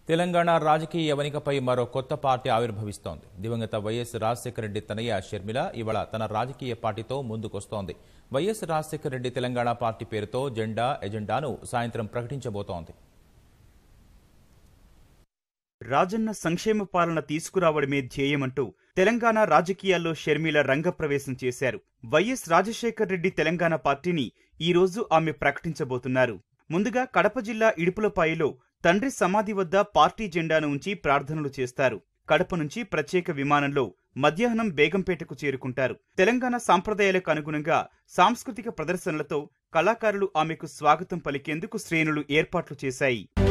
తెలంగాణ రాజకీయ యవనికపై మరో కొత్త పార్టీ ఆవిర్భవిస్తోంది దివంగత వైఎస్ రాజశేఖర రెడ్డి తనయ్య షర్మిల ఇవాళ తన రాజకీయ పార్టీతో ముందుకొస్తోంది వైఎస్ రాజశేఖర రెడ్డి తెలంగాణ పార్టీ పేరుతో జెండా ఎజెండాను సాయంత్రం ప్రకటించబోతోంది రాజన్న సంక్షేమ పాలన తీసుకురావడమే ధ్యేయమంటూ తెలంగాణ రాజకీయాల్లో షర్మిల రంగప్రవేశం చేశారు వైఎస్ రాజశేఖర్ రెడ్డి తెలంగాణ పార్టీని ఈ రోజు ఆమె ప్రకటించబోతున్నారు ముందుగా కడప జిల్లా ఇడుపులపాయలో తండ్రి సమాధి వద్ద పార్టీ జెండాను ఉంచి ప్రార్థనలు చేస్తారు కడప నుంచి ప్రత్యేక విమానంలో మధ్యాహ్నం బేగంపేటకు చేరుకుంటారు తెలంగాణ సాంప్రదాయాలకు అనుగుణంగా సాంస్కృతిక ప్రదర్శనలతో కళాకారులు ఆమెకు స్వాగతం పలికేందుకు శ్రేణులు ఏర్పాట్లు చేశాయి